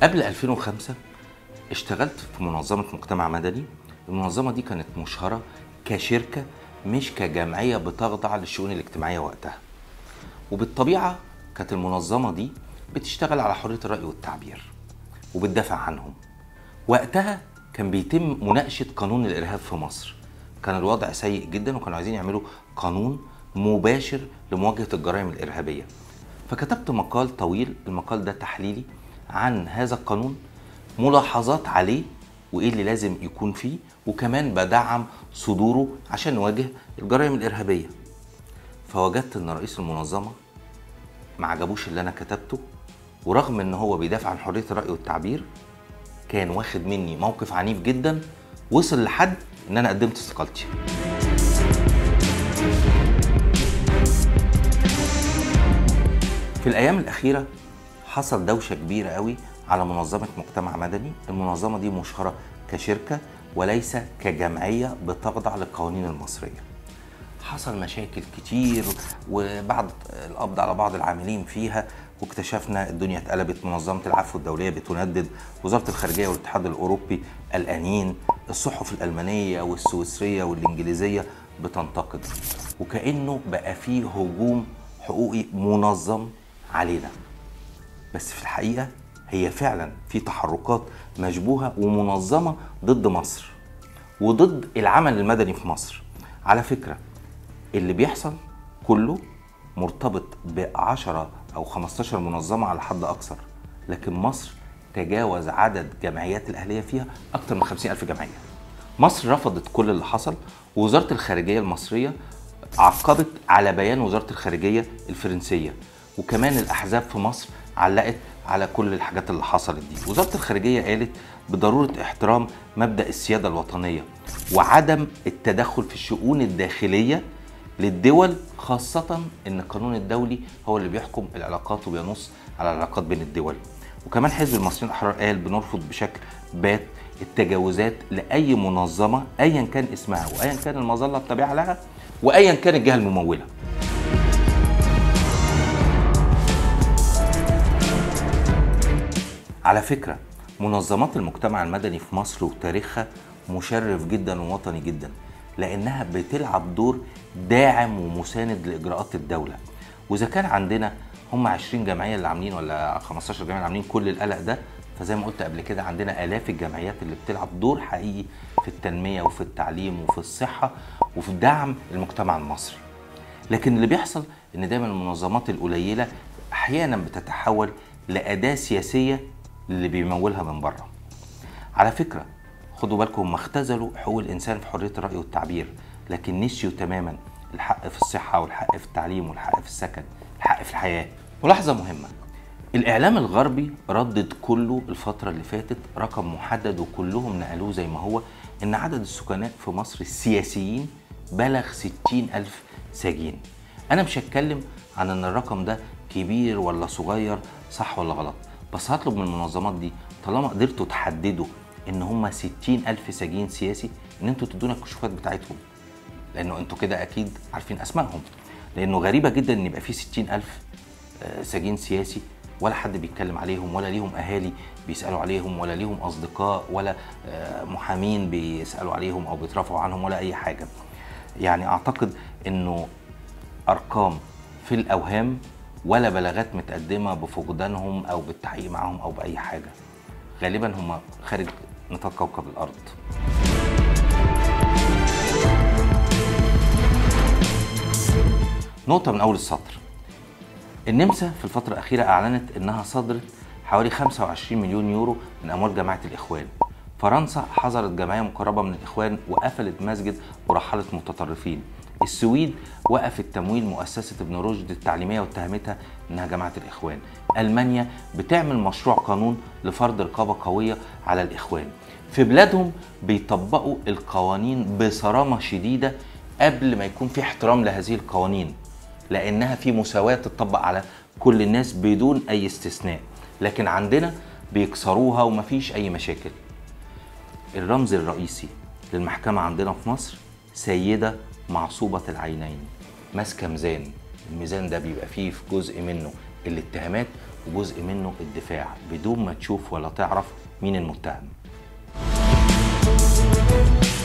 قبل 2005 اشتغلت في منظمة مجتمع مدني المنظمة دي كانت مشهرة كشركة مش كجمعية بتخضع للشؤون الاجتماعية وقتها وبالطبيعة كانت المنظمة دي بتشتغل على حرية الرأي والتعبير وبتدافع عنهم وقتها كان بيتم مناقشة قانون الإرهاب في مصر كان الوضع سيء جدا وكانوا عايزين يعملوا قانون مباشر لمواجهة الجرائم الإرهابية فكتبت مقال طويل المقال ده تحليلي عن هذا القانون ملاحظات عليه وايه اللي لازم يكون فيه وكمان بدعم صدوره عشان نواجه الجرائم الارهابيه فوجدت ان رئيس المنظمه ما عجبوش اللي انا كتبته ورغم ان هو بيدافع عن حريه الراي والتعبير كان واخد مني موقف عنيف جدا وصل لحد ان انا قدمت استقالتي في الايام الاخيره حصل دوشه كبيره قوي على منظمه مجتمع مدني المنظمه دي مشهره كشركه وليس كجمعيه بتخضع للقوانين المصريه حصل مشاكل كتير وبعد القبض على بعض العاملين فيها واكتشفنا الدنيا اتقلبت منظمه العفو الدوليه بتندد وزاره الخارجيه والاتحاد الاوروبي قلقانين الصحف الالمانيه والسويسريه والانجليزيه بتنتقد وكانه بقى فيه هجوم حقوقي منظم علينا بس في الحقيقه هي فعلا في تحركات مشبوهه ومنظمه ضد مصر وضد العمل المدني في مصر على فكره اللي بيحصل كله مرتبط ب 10 او 15 منظمه على حد اكثر لكن مصر تجاوز عدد جمعيات الاهليه فيها اكثر من 50 الف جمعيه مصر رفضت كل اللي حصل ووزاره الخارجيه المصريه عقبت على بيان وزاره الخارجيه الفرنسيه وكمان الاحزاب في مصر علقت على كل الحاجات اللي حصلت دي وزاره الخارجيه قالت بضروره احترام مبدا السياده الوطنيه وعدم التدخل في الشؤون الداخليه للدول خاصة إن القانون الدولي هو اللي بيحكم العلاقات وبينص على العلاقات بين الدول وكمان حزب المصريين الأحرار قال بنرفض بشكل بات التجاوزات لأي منظمة أيا كان اسمها وأيا كان المظلة التابعة لها وأيا كان الجهة الممولة على فكرة منظمات المجتمع المدني في مصر وتاريخها مشرف جدا ووطني جدا لانها بتلعب دور داعم ومساند لاجراءات الدوله واذا كان عندنا هم 20 جمعيه اللي عاملين ولا 15 جمعيه اللي عاملين كل القلق ده فزي ما قلت قبل كده عندنا الاف الجمعيات اللي بتلعب دور حقيقي في التنميه وفي التعليم وفي الصحه وفي دعم المجتمع المصري لكن اللي بيحصل ان دايما المنظمات القليله احيانا بتتحول لاداه سياسيه اللي بيمولها من بره على فكره خدوا بالكم هم اختزلوا حقوق الانسان في حريه الراي والتعبير لكن نسيوا تماما الحق في الصحه والحق في التعليم والحق في السكن الحق في الحياه ملاحظه مهمه الاعلام الغربي ردد كله الفتره اللي فاتت رقم محدد وكلهم نقلوه زي ما هو ان عدد السكناء في مصر السياسيين بلغ 60 ألف سجين أنا مش هتكلم عن أن الرقم ده كبير ولا صغير صح ولا غلط بس هطلب من المنظمات دي طالما قدرتوا تحددوا ان هم 60 الف سجين سياسي ان انتوا تدونا الكشوفات بتاعتهم لانه انتوا كده اكيد عارفين اسمائهم لانه غريبه جدا ان يبقى في 60 الف سجين سياسي ولا حد بيتكلم عليهم ولا ليهم اهالي بيسالوا عليهم ولا ليهم اصدقاء ولا محامين بيسالوا عليهم او بيترافعوا عنهم ولا اي حاجه يعني اعتقد انه ارقام في الاوهام ولا بلاغات متقدمه بفقدانهم او بالتحقيق معاهم او باي حاجه غالبا هم خارج نطاق كوكب الارض نقطة من أول السطر النمسا في الفترة الأخيرة أعلنت أنها صدرت حوالي 25 مليون يورو من أموال جماعة الإخوان فرنسا حظرت جمعية مقربة من الإخوان وقفلت مسجد مرحلة متطرفين السويد وقفت تمويل مؤسسة ابن رشد التعليمية واتهمتها انها جماعة الاخوان المانيا بتعمل مشروع قانون لفرض رقابة قوية على الاخوان في بلادهم بيطبقوا القوانين بصرامة شديدة قبل ما يكون في احترام لهذه القوانين لانها في مساواة تطبق على كل الناس بدون اي استثناء لكن عندنا بيكسروها ومفيش اي مشاكل الرمز الرئيسي للمحكمة عندنا في مصر سيدة معصوبة العينين ماسكة ميزان الميزان ده بيبقى فيه في جزء منه الاتهامات وجزء منه الدفاع بدون ما تشوف ولا تعرف مين المتهم